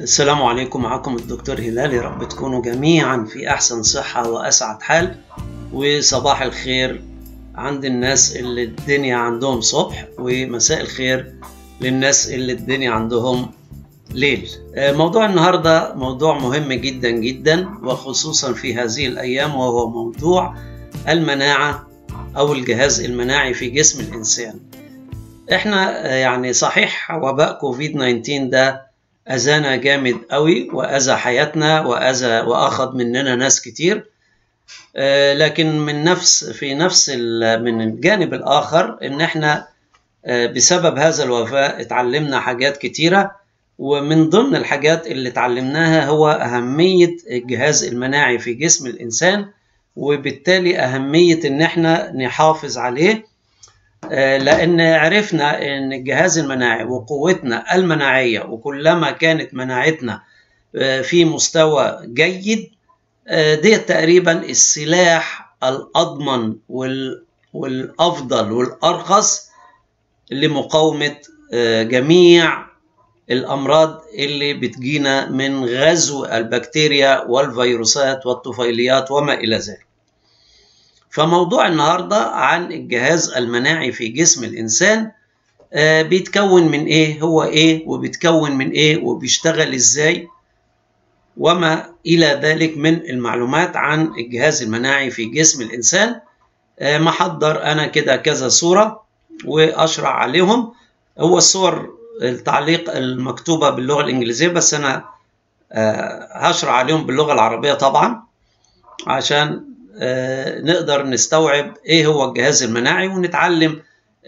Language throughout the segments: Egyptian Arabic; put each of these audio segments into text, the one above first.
السلام عليكم معكم الدكتور هلال يا رب تكونوا جميعا في أحسن صحة وأسعد حال وصباح الخير عند الناس اللي الدنيا عندهم صبح ومساء الخير للناس اللي الدنيا عندهم ليل موضوع النهاردة موضوع مهم جدا جدا وخصوصا في هذه الأيام وهو موضوع المناعة أو الجهاز المناعي في جسم الإنسان احنا يعني صحيح وباء كوفيد 19 ده أذانا جامد قوي وأذى حياتنا وأذى وأخذ مننا ناس كتير لكن من نفس في نفس من الجانب الآخر إن إحنا بسبب هذا الوفاء اتعلمنا حاجات كتيرة ومن ضمن الحاجات اللي اتعلمناها هو أهمية الجهاز المناعي في جسم الإنسان وبالتالي أهمية إن إحنا نحافظ عليه لأن عرفنا إن الجهاز المناعي وقوتنا المناعية وكلما كانت مناعتنا في مستوى جيد دي تقريبا السلاح الأضمن والأفضل والأرخص لمقاومة جميع الأمراض اللي بتجينا من غزو البكتيريا والفيروسات والطفيليات وما إلى ذلك فموضوع النهارده عن الجهاز المناعي في جسم الانسان آه بيتكون من ايه هو ايه وبيتكون من ايه وبيشتغل ازاي وما الى ذلك من المعلومات عن الجهاز المناعي في جسم الانسان آه محضر انا كده كذا صوره واشرح عليهم هو الصور التعليق المكتوبه باللغه الانجليزيه بس انا آه هشرح عليهم باللغه العربيه طبعا عشان نقدر نستوعب ايه هو الجهاز المناعي ونتعلم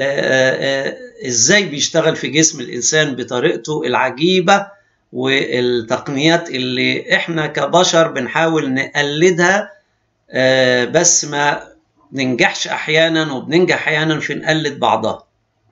ازاي بيشتغل في جسم الانسان بطريقته العجيبه والتقنيات اللي احنا كبشر بنحاول نقلدها بس ما ننجحش احيانا وبننجح احيانا في نقلد بعضها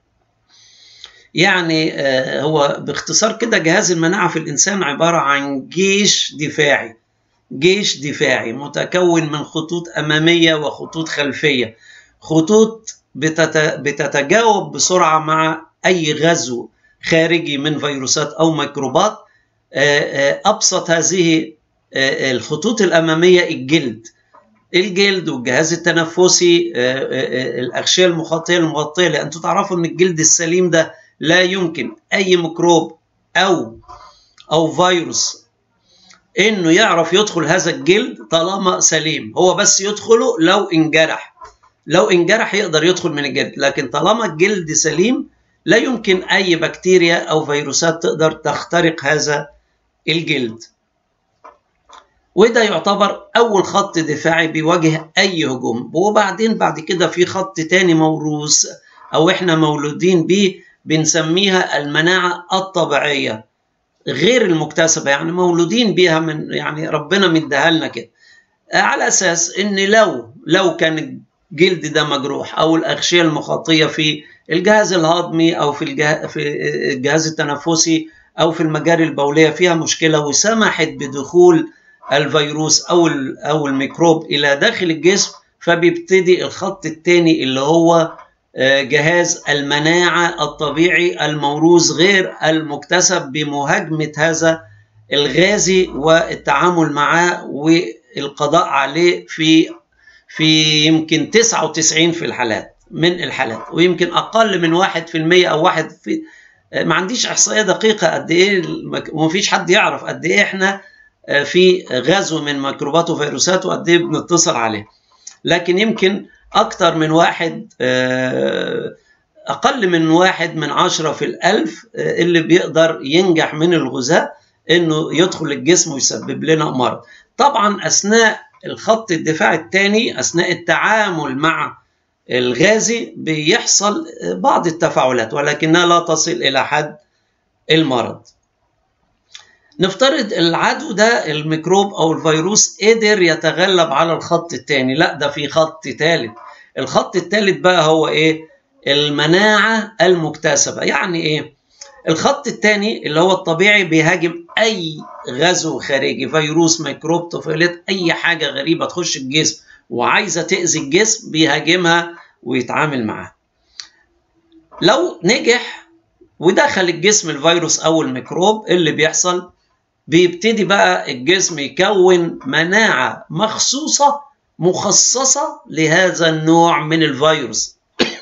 يعني هو باختصار كده جهاز المناعه في الانسان عباره عن جيش دفاعي جيش دفاعي متكون من خطوط أمامية وخطوط خلفية خطوط بتتجاوب بسرعة مع أي غزو خارجي من فيروسات أو ميكروبات أبسط هذه الخطوط الأمامية الجلد الجلد والجهاز التنفسي الأغشية المخاطية المغطية لأن تعرفوا أن الجلد السليم ده لا يمكن أي ميكروب أو أو فيروس انه يعرف يدخل هذا الجلد طالما سليم هو بس يدخله لو انجرح لو انجرح يقدر يدخل من الجلد لكن طالما الجلد سليم لا يمكن اي بكتيريا او فيروسات تقدر تخترق هذا الجلد وده يعتبر اول خط دفاعي بيواجه اي هجوم وبعدين بعد كده في خط تاني موروث او احنا مولودين بيه بنسميها المناعه الطبيعيه غير المكتسبه يعني مولودين بيها من يعني ربنا مديها لنا كده على اساس ان لو لو كان الجلد ده مجروح او الاغشيه المخاطيه في الجهاز الهضمي او في الجهاز, في الجهاز التنفسي او في المجاري البوليه فيها مشكله وسمحت بدخول الفيروس او او الميكروب الى داخل الجسم فبيبتدي الخط الثاني اللي هو جهاز المناعة الطبيعي الموروث غير المكتسب بمهاجمة هذا الغازي والتعامل معاه والقضاء عليه في في يمكن 99 في الحالات من الحالات ويمكن أقل من 1% أو واحد في ما عنديش إحصائية دقيقة قد إيه ومفيش حد يعرف قد إيه إحنا في غزو من ميكروبات وفيروسات وقد إيه بنتصل عليه لكن يمكن أكثر من واحد أقل من واحد من عشرة في الألف اللي بيقدر ينجح من الغذاء إنه يدخل الجسم ويسبب لنا مرض طبعا أثناء الخط الدفاع الثاني أثناء التعامل مع الغازي بيحصل بعض التفاعلات ولكنها لا تصل إلى حد المرض نفترض العدو ده الميكروب او الفيروس قدر يتغلب على الخط الثاني لا ده في خط ثالث الخط الثالث بقى هو ايه المناعه المكتسبه يعني ايه الخط الثاني اللي هو الطبيعي بيهاجم اي غزو خارجي فيروس ميكروب طفيلات اي حاجه غريبه تخش الجسم وعايزه تاذي الجسم بيهاجمها ويتعامل معاها لو نجح ودخل الجسم الفيروس او الميكروب اللي بيحصل بيبتدي بقى الجسم يكون مناعة مخصوصة مخصصة لهذا النوع من الفيروس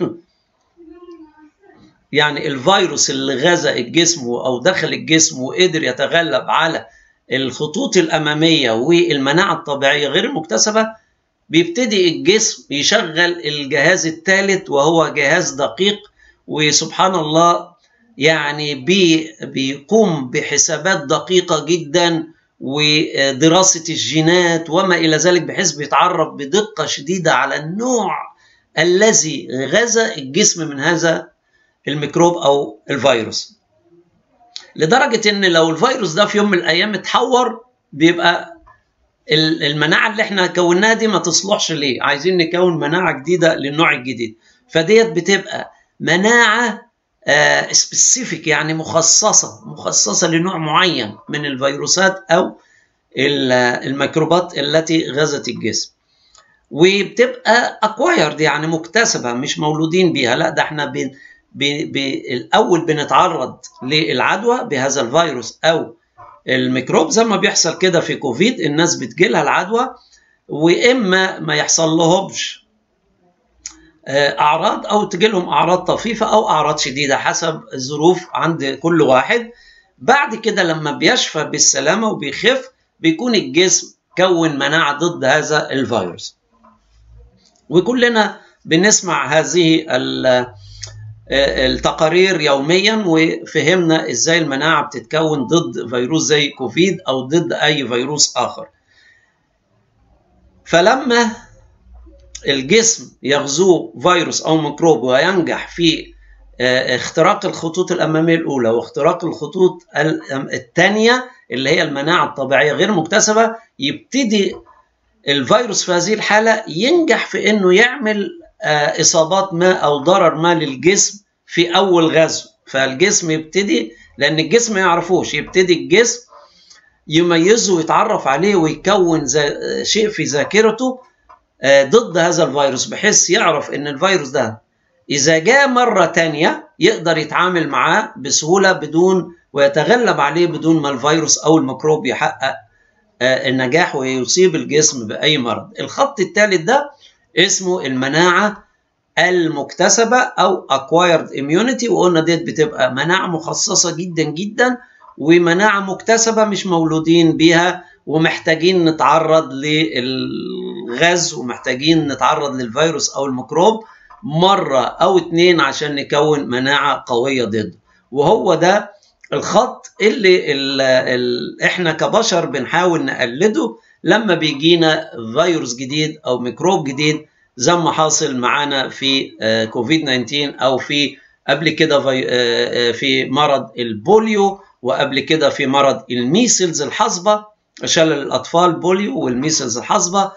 يعني الفيروس اللي غزا الجسم أو دخل الجسم وقدر يتغلب على الخطوط الأمامية والمناعة الطبيعية غير المكتسبة بيبتدي الجسم يشغل الجهاز الثالث وهو جهاز دقيق وسبحان الله يعني بي بيقوم بحسابات دقيقة جدا ودراسة الجينات وما إلى ذلك بحيث بيتعرف بدقة شديدة على النوع الذي غزا الجسم من هذا الميكروب أو الفيروس لدرجة إن لو الفيروس ده في يوم من الأيام اتحور بيبقى المناعة اللي احنا كوناها دي ما تصلحش ليه عايزين نكون مناعة جديدة للنوع الجديد فديت بتبقى مناعة سبيسيفيك يعني مخصصة مخصصة لنوع معين من الفيروسات أو الميكروبات التي غزت الجسم وبتبقى اكوايرد يعني مكتسبة مش مولودين بيها لا ده احنا بن الأول بنتعرض للعدوى بهذا الفيروس أو الميكروب زي ما بيحصل كده في كوفيد الناس بتجيلها العدوى واما ما يحصل لهمش اعراض او تجيلهم اعراض طفيفه او اعراض شديده حسب الظروف عند كل واحد بعد كده لما بيشفى بالسلامه وبيخف بيكون الجسم كون مناعه ضد هذا الفيروس وكلنا بنسمع هذه التقارير يوميا وفهمنا ازاي المناعه بتتكون ضد فيروس زي كوفيد او ضد اي فيروس اخر فلما الجسم يغزوه فيروس او ميكروب وينجح في اختراق الخطوط الاماميه الاولى واختراق الخطوط الثانيه اللي هي المناعه الطبيعيه غير مكتسبه يبتدي الفيروس في هذه الحاله ينجح في انه يعمل اصابات ما او ضرر ما للجسم في اول غزو فالجسم يبتدي لان الجسم ما يعرفوش يبتدي الجسم يميزه ويتعرف عليه ويكون شيء في ذاكرته ضد هذا الفيروس بحيث يعرف ان الفيروس ده اذا جاء مره تانية يقدر يتعامل معاه بسهوله بدون ويتغلب عليه بدون ما الفيروس او الميكروب يحقق النجاح ويصيب الجسم باي مرض الخط الثالث ده اسمه المناعة المكتسبة أو acquired immunity وقلنا ديت بتبقى مناعة مخصصة جدا جدا ومناعة مكتسبة مش مولودين بيها ومحتاجين نتعرض للغاز ومحتاجين نتعرض للفيروس أو الميكروب مرة أو اتنين عشان نكون مناعة قوية ضده وهو ده الخط اللي ال ال احنا كبشر بنحاول نقلده لما بيجينا فيروس جديد او ميكروب جديد زي ما حاصل معانا في كوفيد 19 او في قبل كده في, في مرض البوليو وقبل كده في مرض الميسلز الحصبه شلل الاطفال بوليو والميسلز الحصبه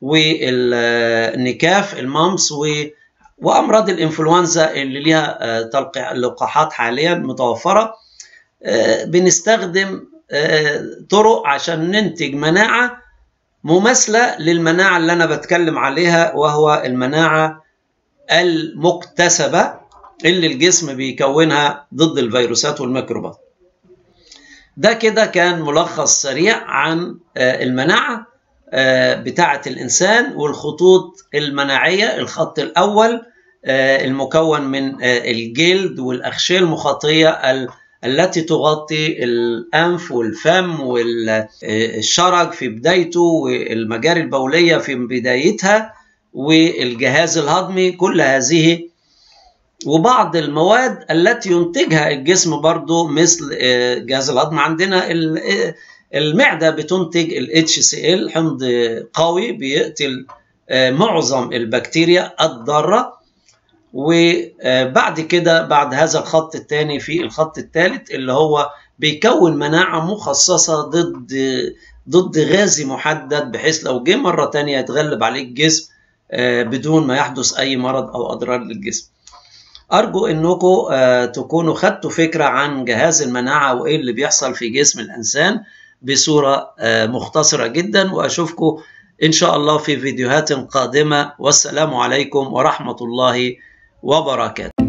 والنكاف المامس و وامراض الانفلونزا اللي ليها لقاحات حاليا متوفره بنستخدم طرق عشان ننتج مناعه مماثله للمناعه اللي انا بتكلم عليها وهو المناعه المكتسبه اللي الجسم بيكونها ضد الفيروسات والميكروبات. ده كده كان ملخص سريع عن المناعه بتاعه الانسان والخطوط المناعيه الخط الاول المكون من الجلد والاغشيه المخاطيه التي تغطي الأنف والفم والشرج في بدايته والمجاري البولية في بدايتها والجهاز الهضمي كل هذه وبعض المواد التي ينتجها الجسم برضو مثل جهاز الهضم عندنا المعدة بتنتج ال HCl حمض قوي بيقتل معظم البكتيريا الضاره وبعد كده بعد هذا الخط الثاني في الخط الثالث اللي هو بيكون مناعة مخصصة ضد ضد غازي محدد بحيث لو جه مرة تانية يتغلب عليه الجسم بدون ما يحدث أي مرض أو أضرار للجسم أرجو أنكم تكونوا خدتوا فكرة عن جهاز المناعة وإيه اللي بيحصل في جسم الإنسان بصورة مختصرة جدا وأشوفكم إن شاء الله في فيديوهات قادمة والسلام عليكم ورحمة الله وبركاته